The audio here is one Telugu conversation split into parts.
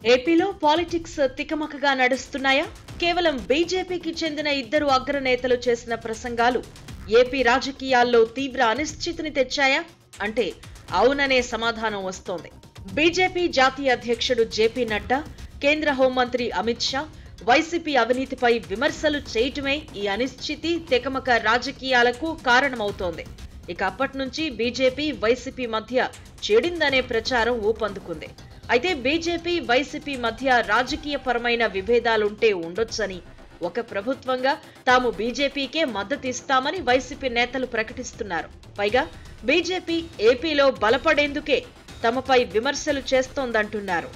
ఏపీలో పాలిటిక్స్ తికమకగా నడుస్తున్నాయా కేవలం బీజేపీకి చెందిన ఇద్దరు అగ్రనేతలు చేసిన ప్రసంగాలు ఏపీ రాజకీయాల్లో తీవ్ర అనిశ్చితిని తెచ్చాయా అంటే అవుననే సమాధానం వస్తోంది బీజేపీ జాతీయ అధ్యక్షుడు జేపీ నడ్డా కేంద్ర హోంమంత్రి అమిత్ షా వైసీపీ అవినీతిపై విమర్శలు చేయటమే ఈ అనిశ్చితి తెకమక రాజకీయాలకు కారణమవుతోంది ఇక అప్పటి నుంచి బీజేపీ వైసీపీ మధ్య చెడిందనే ప్రచారం ఊపందుకుంది అయితే బీజేపీ వైసీపీ మధ్య రాజకీయపరమైన విభేదాలుంటే ఉండొచ్చని ఒక ప్రభుత్వంగా తాము బీజేపీకే మద్దతిస్తామని వైసీపీ నేతలు ప్రకటిస్తున్నారు పైగా బీజేపీ ఏపీలో బలపడేందుకే తమపై విమర్శలు చేస్తోందంటున్నారు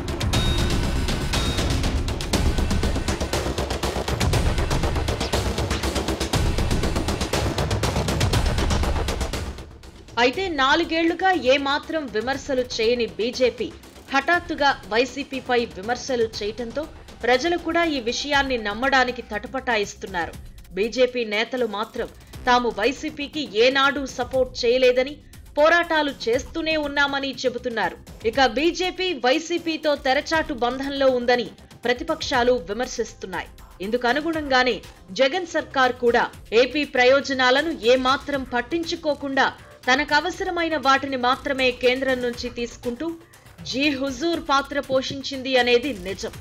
అయితే నాలుగేళ్లుగా ఏమాత్రం విమర్శలు చేయని బీజేపీ హఠాత్తుగా వైసీపీపై విమర్శలు చేయటంతో ప్రజలు కూడా ఈ విషయాన్ని నమ్మడానికి తటపటాయిస్తున్నారు బీజేపీ నేతలు మాత్రం తాము వైసీపీకి ఏనాడు సపోర్ట్ చేయలేదని పోరాటాలు చేస్తూనే ఉన్నామని చెబుతున్నారు ఇక బీజేపీ వైసీపీతో తెరచాటు బంధంలో ఉందని ప్రతిపక్షాలు విమర్శిస్తున్నాయి ఇందుకు అనుగుణంగానే జగన్ సర్కార్ కూడా ఏపీ ప్రయోజనాలను ఏమాత్రం పట్టించుకోకుండా తనకు అవసరమైన వాటిని మాత్రమే కేంద్రం నుంచి తీసుకుంటూ జీ హుజూర్ పాత్ర పోషించింది అనేది నిజం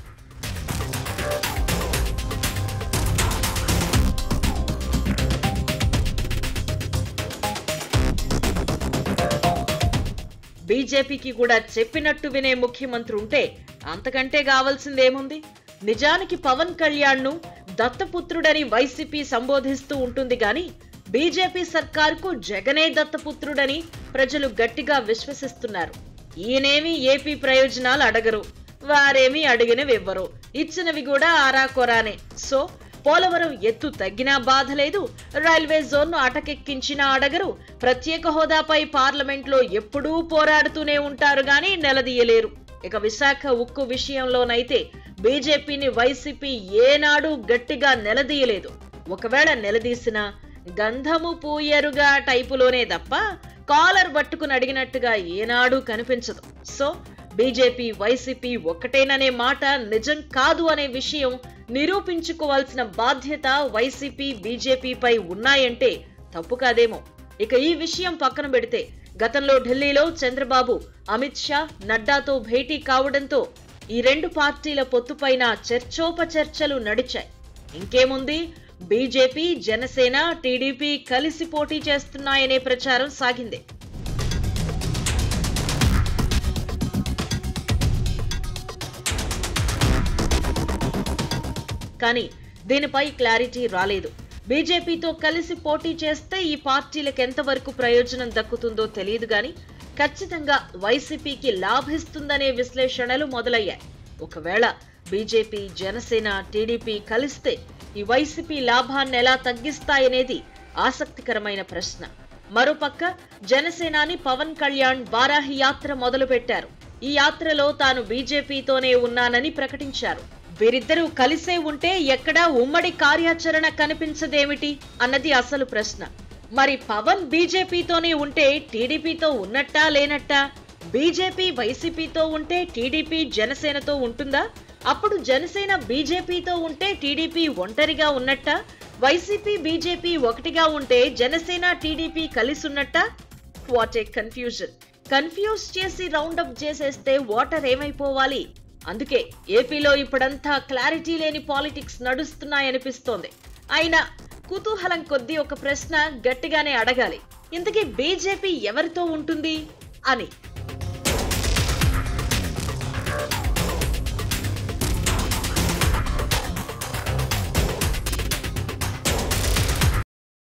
బీజేపీకి కూడా చెప్పినట్టు వినే ముఖ్యమంత్రి ఉంటే అంతకంటే కావాల్సిందేముంది నిజానికి పవన్ కళ్యాణ్ ను దత్తపుత్రుడని వైసీపీ సంబోధిస్తూ ఉంటుంది గాని బీజేపీ సర్కార్కు జగనే దత్తపుత్రుడని ప్రజలు గట్టిగా విశ్వసిస్తున్నారు ఈయనేమి ఏపీ ప్రయోజనాలు అడగరు వారేమీ అడిగినవి ఇవ్వరు ఇచ్చినవి కూడా ఆరాకొరానే సో పోలవరం ఎత్తు తగ్గినా బాధ లేదు రైల్వే జోన్ను అటకెక్కించినా అడగరు ప్రత్యేక హోదాపై పార్లమెంట్లో ఎప్పుడూ పోరాడుతూనే ఉంటారు గాని నిలదీయలేరు ఇక విశాఖ ఉక్కు విషయంలోనైతే బీజేపీని వైసీపీ ఏనాడు గట్టిగా నిలదీయలేదు ఒకవేళ నిలదీసినా గంధము పూయరుగా టైపులోనే తప్ప కాలర్ పట్టుకుని అడిగినట్టుగా ఏనాడు కనిపించదు సో బీజేపీ వైసీపీ ఒక్కటేననే మాట నిజం కాదు అనే విషయం నిరూపించుకోవాల్సిన బాధ్యత వైసీపీ బీజేపీపై ఉన్నాయంటే తప్పు కాదేమో ఇక ఈ విషయం పక్కన పెడితే గతంలో ఢిల్లీలో చంద్రబాబు అమిత్ షా నడ్డాతో భేటీ కావడంతో ఈ రెండు పార్టీల పొత్తుపైన చర్చోపచర్చలు నడిచాయి ఇంకేముంది బీజేపీ జనసేన టీడీపీ కలిసి పోటీ చేస్తున్నాయనే ప్రచారం సాగింది కానీ దీనిపై క్లారిటీ రాలేదు బీజేపీతో కలిసి పోటీ చేస్తే ఈ పార్టీలకు ఎంతవరకు ప్రయోజనం దక్కుతుందో తెలియదు గాని ఖచ్చితంగా వైసీపీకి లాభిస్తుందనే విశ్లేషణలు మొదలయ్యాయి ఒకవేళ బీజేపీ జనసేన టీడీపీ కలిస్తే ఈ వైసీపీ లాభాన్ని ఎలా తగ్గిస్తాయనేది ఆసక్తికరమైన ప్రశ్న మరోపక్క జనసేనాని పవన్ కళ్యాణ్ వారాహి యాత్ర మొదలుపెట్టారు ఈ యాత్రలో తాను బీజేపీతోనే ఉన్నానని ప్రకటించారు వీరిద్దరూ కలిసే ఉంటే ఎక్కడా ఉమ్మడి కార్యాచరణ కనిపించదేమిటి అన్నది అసలు ప్రశ్న మరి పవన్ బీజేపీతోనే ఉంటే టీడీపీతో ఉన్నట్టా లేనట్టా బీజేపీ వైసీపీతో ఉంటే టీడీపీ జనసేనతో ఉంటుందా అప్పుడు జనసేన బీజేపీతో ఉంటే టీడీపీ ఒంటరిగా ఉన్నట్టా వైసీపీ బీజేపీ ఒకటిగా ఉంటే జనసేన టీడీపీ కలిసి ఉన్నట్టా వాట్ ఏ కన్ఫ్యూజన్ కన్ఫ్యూజ్ చేసి రౌండప్ చేసేస్తే వాటర్ ఏమైపోవాలి అందుకే ఏపీలో ఇప్పుడంతా క్లారిటీ లేని పాలిటిక్స్ నడుస్తున్నాయనిపిస్తోంది అయినా కుతూహలం కొద్దీ ఒక ప్రశ్న గట్టిగానే అడగాలి ఇంతకీ బీజేపీ ఎవరితో ఉంటుంది అని